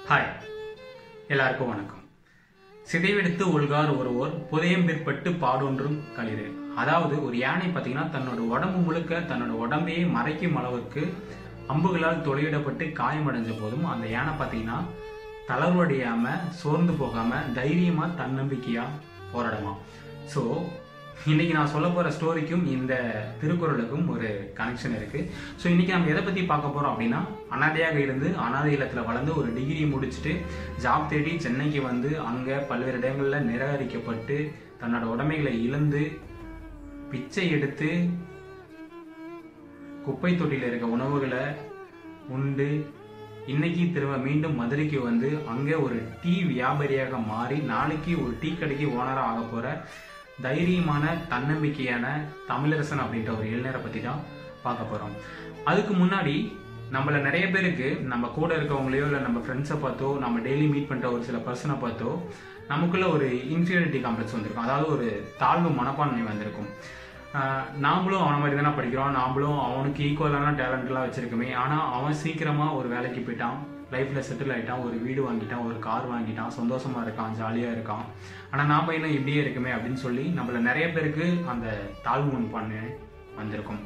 hi எல்லாருக்கும் வணக்கம் சிதைவெடுத்து ஒல்கார் ஒருவோர் புதையம் பிற்பட்டு பாடொன்றும் களிறு அதாவது ஒரு யானை பார்த்தீங்கன்னா தன்னோட உடம்பு முழுக்க தன்னோட உடம்பையே மறைக்கும் அளவுக்கு அம்புகளால் தொலையிடப்பட்டு காயமடைஞ்ச போதும் அந்த யானை பார்த்தீங்கன்னா தளர்வடையாம சோர்ந்து போகாம தைரியமா தன்னம்பிக்கையா போராடுமா ஸோ இன்னைக்கு நான் சொல்ல போற ஸ்டோரிக்கும் இந்த திருக்குறளுக்கும் ஒரு கனெக்ஷன் இருக்கு ஸோ இன்னைக்கு நம்ம எதை பத்தி பார்க்க போறோம் அப்படின்னா அனாதையாக இருந்து அனாதை இல்லத்துல வளர்ந்து ஒரு டிகிரி முடிச்சுட்டு ஜாப் தேடி சென்னைக்கு வந்து அங்க பல்வேறு இடங்கள்ல நிராகரிக்கப்பட்டு தன்னோட உடைமைகளை இழந்து பிச்சை எடுத்து குப்பை தொட்டியில் இருக்க உணவுகளை உண்டு இன்னைக்கு திரும்ப மீண்டும் மதுரைக்கு வந்து அங்கே ஒரு டீ வியாபாரியாக மாறி நாளைக்கு ஒரு டீ கடைக்கு ஓனராக ஆக போற தைரியமான தன்னம்பிக்கையான தமிழரசன் அப்படின்ற ஒரு இளைஞரை பற்றி தான் பார்க்க போகிறோம் அதுக்கு முன்னாடி நம்மள நிறைய பேருக்கு நம்ம கூட இருக்கவங்களையோ இல்லை நம்ம ஃப்ரெண்ட்ஸை பார்த்தோ நம்ம டெய்லி மீட் பண்ணுற ஒரு சில பர்சனை பார்த்தோ நமக்குள்ள ஒரு இன்ஃபீரியாரிட்டி காம்ப்ளெக்ஸ் வந்திருக்கும் அதாவது ஒரு தாழ்வு மனப்பான்மை வந்திருக்கும் ஆஹ் நாமளும் அவனை மாதிரி தானே படிக்கிறோம் நாமளும் அவனுக்கு ஈக்குவலான டேலண்ட்லாம் வச்சிருக்கோமே ஆனால் அவன் சீக்கிரமாக ஒரு வேலைக்கு போயிட்டான் லைஃப்பில் செட்டில் ஆகிட்டான் ஒரு வீடு வாங்கிட்டான் ஒரு கார் வாங்கிட்டான் சந்தோஷமாக இருக்கான் ஜாலியாக இருக்கான் ஆனால் நாம் இன்னும் இப்படியே இருக்குமே அப்படின்னு சொல்லி நம்மள நிறைய பேருக்கு அந்த தாழ்வு மனப்பான்மை வந்திருக்கும்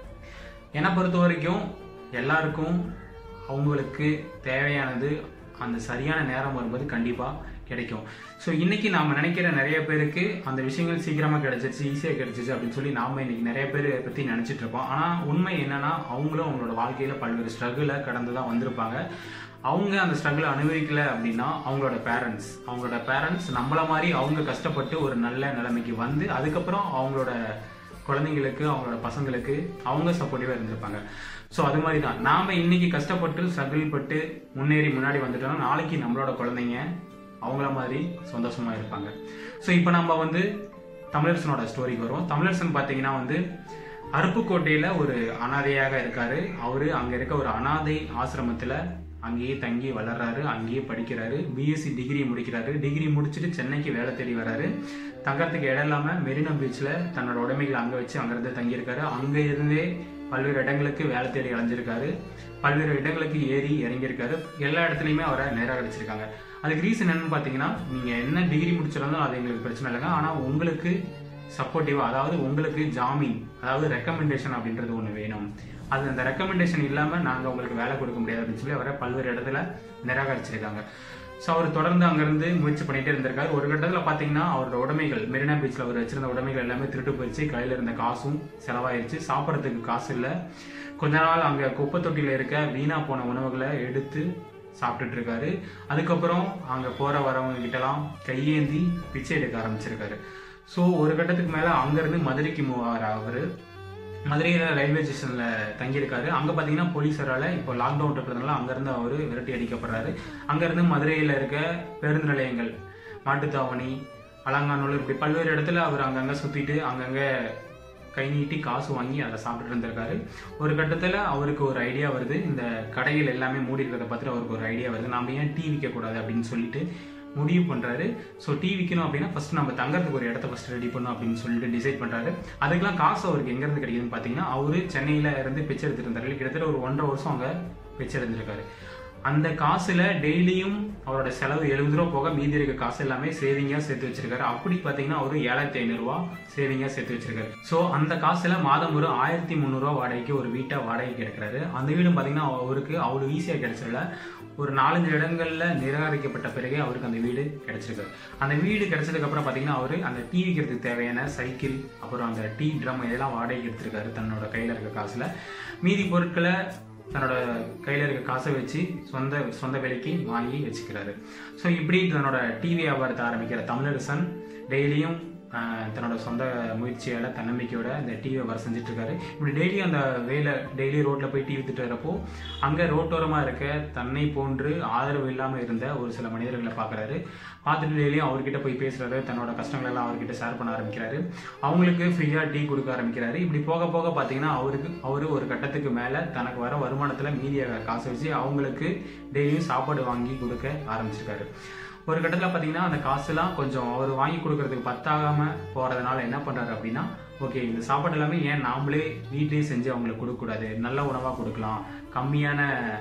என்னை பொறுத்த வரைக்கும் எல்லாருக்கும் அவங்களுக்கு தேவையானது அந்த சரியான நேரம் வரும்போது கண்டிப்பாக கிடைக்கும் ஸோ இன்னைக்கு நாம நினைக்கிற நிறைய பேருக்கு அந்த விஷயங்கள் சீக்கிரமாக கிடைச்சிச்சு ஈஸியாக கிடைச்சிச்சு அப்படின்னு சொல்லி நாம இன்னைக்கு நிறைய பேர் பற்றி நினச்சிட்டு இருப்போம் ஆனால் உண்மை என்னன்னா அவங்களும் அவங்களோட வாழ்க்கையில் பல்வேறு ஸ்ட்ரகிளை கடந்து தான் வந்திருப்பாங்க அவங்க அந்த ஸ்ட்ரகிளை அனுபவிக்கல அப்படின்னா அவங்களோட பேரண்ட்ஸ் அவங்களோட பேரண்ட்ஸ் நம்மள மாதிரி அவங்க கஷ்டப்பட்டு ஒரு நல்ல நிலைமைக்கு வந்து அதுக்கப்புறம் அவங்களோட குழந்தைங்களுக்கு அவங்களோட பசங்களுக்கு அவங்க சப்போர்ட்டிவாக இருந்திருப்பாங்க ஸோ அது மாதிரி தான் நாம் இன்னைக்கு கஷ்டப்பட்டு ஸ்ட்ரகிள் பட்டு முன்னேறி முன்னாடி வந்துட்டோம்னா நாளைக்கு நம்மளோட குழந்தைங்க அவங்கள மாதிரி சந்தோஷமா இருப்பாங்க ஸோ இப்போ நம்ம வந்து தமிழரசனோட ஸ்டோரிக்கு வரும் தமிழரசன் பார்த்தீங்கன்னா வந்து அருப்புக்கோட்டையில் ஒரு அனாதையாக இருக்காரு அவரு அங்கே இருக்க ஒரு அனாதை ஆசிரமத்தில் அங்கேயே தங்கி வளர்றாரு அங்கேயே படிக்கிறாரு பிஎஸ்சி டிகிரி முடிக்கிறாரு டிகிரி முடிச்சுட்டு சென்னைக்கு வேலை தேடி வராரு தங்கறதுக்கு இடம் இல்லாமல் மெரினா பீச்சில் தன்னோட உடைமைகளை அங்கே வச்சு அங்கிருந்து தங்கியிருக்காரு அங்கே இருந்தே பல்வேறு இடங்களுக்கு வேலை தேடி அலைஞ்சிருக்காரு பல்வேறு இடங்களுக்கு ஏறி இறங்கியிருக்காரு எல்லா இடத்துலையுமே அவரை நிராகரிச்சிருக்காங்க அதுக்கு ரீசன் என்னன்னு பார்த்தீங்கன்னா நீங்கள் என்ன டிகிரி முடிச்சிருந்தாலும் அது எங்களுக்கு பிரச்சனை இல்லைங்க ஆனால் உங்களுக்கு சப்போர்ட்டிவாக அதாவது உங்களுக்கு ஜாமீன் அதாவது ரெக்கமெண்டேஷன் அப்படின்றது ஒன்று வேணும் அது அந்த ரெக்கமெண்டேஷன் இல்லாமல் நாங்கள் உங்களுக்கு வேலை கொடுக்க முடியாது அப்படின்னு சொல்லி அவரை பல்வேறு இடத்துல நிராகரிச்சிருக்காங்க ஸோ அவர் தொடர்ந்து அங்கேருந்து முயற்சி பண்ணிட்டே இருந்திருக்காரு ஒரு கட்டத்தில் பார்த்தீங்கன்னா அவரோட உடைமைகள் மெரினா பீச்சில் அவர் வச்சிருந்த உடைமைகள் எல்லாமே திருட்டு போயிடுச்சு கையில் இருந்த காசும் செலவாயிருச்சு சாப்பிட்றதுக்கு காசு இல்லை கொஞ்ச நாள் அங்கே குப்பை தொட்டியில் இருக்க வீணா போன உணவுகளை எடுத்து சாப்பிட்டுட்டு இருக்காரு அதுக்கப்புறம் அங்கே போகிற வரவங்க கிட்டலாம் கையேந்தி பிச்சை எடுக்க ஆரம்பிச்சிருக்காரு ஸோ ஒரு கட்டத்துக்கு மேலே அங்கேருந்து மதுரைக்கு மூவ் ஆகிற அவர் மதுரையில் ரயில்வே ஸ்டேஷனில் தங்கியிருக்காரு அங்கே பார்த்தீங்கன்னா போலீஸரால் இப்போ லாக்டவுன் இருக்கிறதுனால அங்கேருந்து அவர் விரட்டி அடிக்கப்படுறாரு அங்கேருந்து மதுரையில் இருக்க பேருந்து நிலையங்கள் மாட்டுத்தாவணி அலங்காநல்லூர் இப்படி பல்வேறு இடத்துல அவர் அங்கங்கே சுற்றிட்டு அங்கங்கே கை நீட்டி காசு வாங்கி அதை சாப்பிட்டுட்டு இருந்திருக்காரு ஒரு கட்டத்தில் அவருக்கு ஒரு ஐடியா வருது இந்த கடைகள் எல்லாமே மூடி இருக்கிறத பார்த்துட்டு அவருக்கு ஒரு ஐடியா வருது நம்ம ஏன் டீ விற்கக்கூடாது அப்படின்னு சொல்லிட்டு முடிவு பண்ணுறாரு ஸோ டீ விற்கணும் அப்படின்னா ஃபர்ஸ்ட் நம்ம தங்கறதுக்கு ஒரு இடத்த ஃபர்ஸ்ட் ரெடி பண்ணணும் அப்படின்னு சொல்லிட்டு டிசைட் பண்ணுறாரு அதுக்கெல்லாம் காசு அவருக்கு எங்கேருந்து கிடைக்குதுன்னு பார்த்தீங்கன்னா அவரு சென்னையில் இருந்து பிச்சை எடுத்துட்டு இருந்தாரு கிட்டத்தட்ட ஒரு ஒன்றரை வருஷம் அங்கே பிச்சை எடுத்திருக்காரு அந்த காசுல டெய்லியும் அவரோட செலவு எழுபது ரூபா போக மீதி இருக்க காசு எல்லாமே சேவிங்கா சேர்த்து வச்சிருக்காரு அப்படி பாத்தீங்கன்னா அவரு ஏழாயிரத்தி ஐநூறு ரூபா சேவிங்கா சேர்த்து வச்சிருக்காரு ஸோ அந்த காசுல மாதம் ஒரு ஆயிரத்தி முந்நூறுரூவா வாடகைக்கு ஒரு வீட்டை வாடகைக்கு எடுக்கிறாரு அந்த வீடும் பாத்தீங்கன்னா அவருக்கு அவ்வளோ ஈஸியாக கிடைச்சிடல ஒரு நாலஞ்சு இடங்கள்ல நிராகரிக்கப்பட்ட பிறகு அவருக்கு அந்த வீடு கிடைச்சிருக்கு அந்த வீடு கிடைச்சதுக்கு அப்புறம் பாத்தீங்கன்னா அவரு அந்த டீ விற்கிறதுக்கு தேவையான சைக்கிள் அப்புறம் அந்த டீ ட்ரம் இதெல்லாம் வாடகைக்கு எடுத்திருக்காரு தன்னோட கையில இருக்க காசுல மீதி பொருட்களை தன்னோட கையில் இருக்க காசை வச்சு சொந்த சொந்த விலைக்கு வாங்கி வச்சுக்கிறாரு ஸோ இப்படி தன்னோட டிவி வியாபாரத்தை ஆரம்பிக்கிற தமிழரசன் டெய்லியும் தன்னோட சொந்த முயற்சியால் தன்னம்பிக்கையோட இந்த டீ வியாபாரம் செஞ்சுட்டு இருக்காரு இப்படி டெய்லி அந்த வேலை டெய்லி ரோட்டில் போய் டீ வித்துட்டு வரப்போ அங்கே ரோட்டோரமாக இருக்க தன்னை போன்று ஆதரவு இல்லாமல் இருந்த ஒரு சில மனிதர்களை பார்க்குறாரு பார்த்துட்டு டெய்லியும் அவர்கிட்ட போய் பேசுறாரு தன்னோட கஷ்டங்கள் எல்லாம் அவர்கிட்ட ஷேர் பண்ண ஆரம்பிக்கிறாரு அவங்களுக்கு ஃப்ரீயாக டீ கொடுக்க ஆரம்பிக்கிறாரு இப்படி போக போக பார்த்தீங்கன்னா அவருக்கு அவர் ஒரு கட்டத்துக்கு மேலே தனக்கு வர வருமானத்தில் மீதியாக காசு வச்சு அவங்களுக்கு டெய்லியும் சாப்பாடு வாங்கி கொடுக்க ஆரம்பிச்சிருக்காரு ஒரு கட்டத்தில் பார்த்தீங்கன்னா அந்த காசுலாம் கொஞ்சம் அவர் வாங்கி கொடுக்கறதுக்கு பத்தாகாம போறதுனால என்ன பண்றாரு அப்படின்னா ஓகே இந்த சாப்பாடு எல்லாமே ஏன் நாமளே வீட்டிலேயே செஞ்சு அவங்களுக்கு கொடுக்கக்கூடாது நல்ல உணவாக கொடுக்கலாம் கம்மியான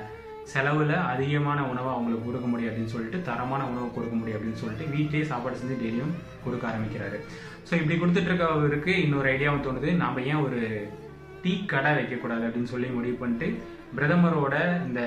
செலவில் அதிகமான உணவை அவங்களுக்கு கொடுக்க முடியும் அப்படின்னு சொல்லிட்டு தரமான உணவு கொடுக்க முடியும் அப்படின்னு சொல்லிட்டு வீட்டிலேயே சாப்பாடு செஞ்சு டெய்லியும் கொடுக்க ஆரம்பிக்கிறாரு ஸோ இப்படி கொடுத்துட்டு இருக்கவருக்கு இன்னொரு ஐடியாவும் தோணுது நாம் ஏன் ஒரு டீ கடை வைக்கக்கூடாது அப்படின்னு சொல்லி முடிவு பண்ணிட்டு பிரதமரோட இந்த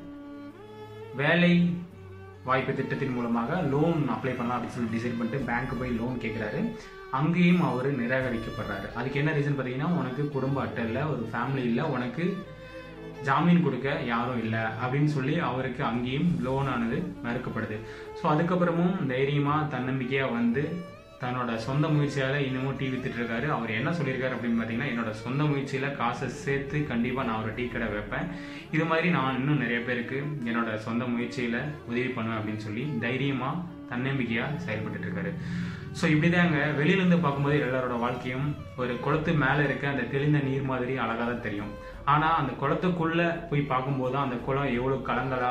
வேலை வாய்ப்பு திட்டத்தின் மூலமாக லோன் அப்ளை பண்ணலாம் அப்படின்னு சொல்லி டிசைட் பண்ணிட்டு பேங்க் போய் லோன் கேட்குறாரு அங்கேயும் அவர் நிராகரிக்கப்படுறாரு அதுக்கு என்ன ரீசன் பார்த்தீங்கன்னா உனக்கு குடும்ப அட்டை இல்லை ஒரு ஃபேமிலி இல்லை உனக்கு ஜாமீன் கொடுக்க யாரும் இல்லை அப்படின்னு சொல்லி அவருக்கு அங்கேயும் லோன் ஆனது மறுக்கப்படுது ஸோ அதுக்கப்புறமும் தைரியமாக தன்னம்பிக்கையாக வந்து தன்னோட சொந்த முயற்சியால் இன்னமும் டீ வித்துட்டு இருக்காரு அவர் என்ன சொல்லியிருக்காரு அப்படின்னு பார்த்தீங்கன்னா என்னோட சொந்த முயற்சியில் காசை சேர்த்து கண்டிப்பாக நான் ஒரு டீ கடை வைப்பேன் இது மாதிரி நான் இன்னும் நிறைய பேருக்கு என்னோட சொந்த முயற்சியில் உதவி பண்ணுவேன் அப்படின்னு சொல்லி தைரியமாக தன்னம்பிக்கையாக செயல்பட்டு இருக்காரு ஸோ இப்படிதாங்க வெளியிலேருந்து பார்க்கும்போது எல்லாரோட வாழ்க்கையும் ஒரு குளத்து மேலே இருக்க அந்த தெளிந்த நீர் மாதிரி அழகாக தான் தெரியும் ஆனால் அந்த குளத்துக்குள்ளே போய் பார்க்கும்போது தான் அந்த குளம் எவ்வளோ கலங்கலா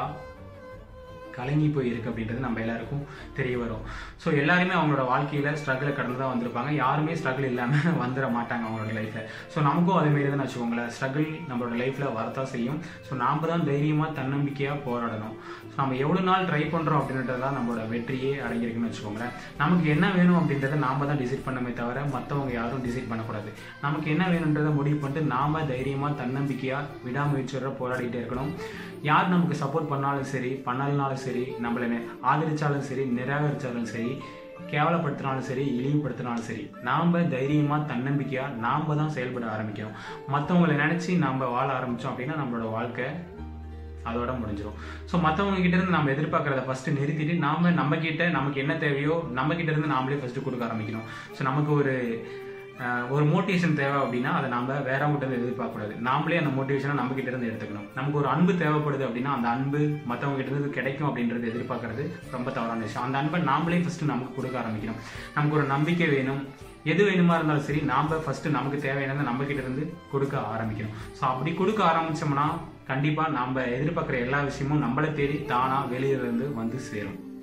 கலங்கி போய் இருக்கு அப்படின்றது நம்ம எல்லாருக்கும் தெரிய வரும் ஸோ எல்லாருமே அவங்களோட வாழ்க்கையில் ஸ்ட்ரகிளை கடந்து தான் வந்திருப்பாங்க யாருமே ஸ்ட்ரகிள் இல்லாமல் வந்துட மாட்டாங்க அவங்களோட லைஃப்பில் ஸோ நமக்கும் அதே மாதிரி தான் வச்சுக்கோங்களேன் ஸ்ட்ரகிள் நம்மளோட லைஃப்பில் வரதான் செய்யும் ஸோ நாம் தான் தைரியமாக தன்னம்பிக்கையாக போராடணும் ஸோ நம்ம எவ்வளோ நாள் ட்ரை பண்ணுறோம் அப்படின்றது தான் நம்மளோட வெற்றியே அடங்கியிருக்குன்னு வச்சுக்கோங்களேன் நமக்கு என்ன வேணும் அப்படின்றத நாம தான் டிசைட் பண்ணமே தவிர மற்றவங்க யாரும் டிசைட் பண்ணக்கூடாது நமக்கு என்ன வேணுன்றதை முடிவு பண்ணிட்டு நாம தைரியமாக தன்னம்பிக்கையாக விடாமுயற்சியோட போராடிட்டே இருக்கணும் யார் நமக்கு சப்போர்ட் பண்ணாலும் சரி பண்ணலனாலும் சரி நம்மளை நெ- ஆதரிச்சாலும் சரி நிராகரிச்சாலும் சரி கேவலப்படுத்தினாலும் சரி இழிவுபடுத்தினாலும் சரி நாம் தைரியமாக தன்னம்பிக்கையாக நாம் தான் செயல்பட ஆரம்பிக்கணும் மற்றவங்களை நினச்சி நாம் வாழ ஆரம்பித்தோம் அப்படின்னா நம்மளோட வாழ்க்கை அதோட முடிஞ்சிடும் ஸோ மற்றவங்க கிட்ட இருந்து நம்ம எதிர்பார்க்கறத ஃபர்ஸ்ட் நிறுத்திட்டு நாம நம்ம கிட்ட நமக்கு என்ன தேவையோ நம்ம கிட்ட இருந்து நாமளே ஃபர்ஸ்ட் கொடுக்க ஆரம்பிக்கணும் ஸோ நமக்கு ஒரு அஹ், ஒரு மோட்டிவேஷன் தேவை அப்படின்னா அதை நம்ம வேறவங்க கிட்ட இருந்து எதிர்பார்க்கக்கூடாது நாமளே அந்த மோட்டிவேஷனை நம்ம கிட்ட இருந்து எடுத்துக்கணும் நமக்கு ஒரு அன்பு தேவைப்படுது அப்படின்னா அந்த அன்பு மற்றவங்க கிட்ட இருந்து கிடைக்கும் அப்படின்றது எதிர்பார்க்கறது ரொம்ப தவறான விஷயம் அந்த அன்பை நாமளே ஃபர்ஸ்ட் நமக்கு கொடுக்க ஆரம்பிக்கணும் நமக்கு ஒரு நம்பிக்கை வேணும் எது வேணுமா இருந்தாலும் சரி நாம ஃபர்ஸ்ட் நமக்கு தேவையானதை நம்ம கிட்ட இருந்து கொடுக்க ஆரம்பிக்கணும் ஸோ அப்படி கொடுக்க ஆரம்பிச்சோம்னா கண்டிப்பா நாம எதிர்பார்க்குற எல்லா விஷயமும் நம்மளை தேடி தானா வெளியில இருந்து வந்து சேரும்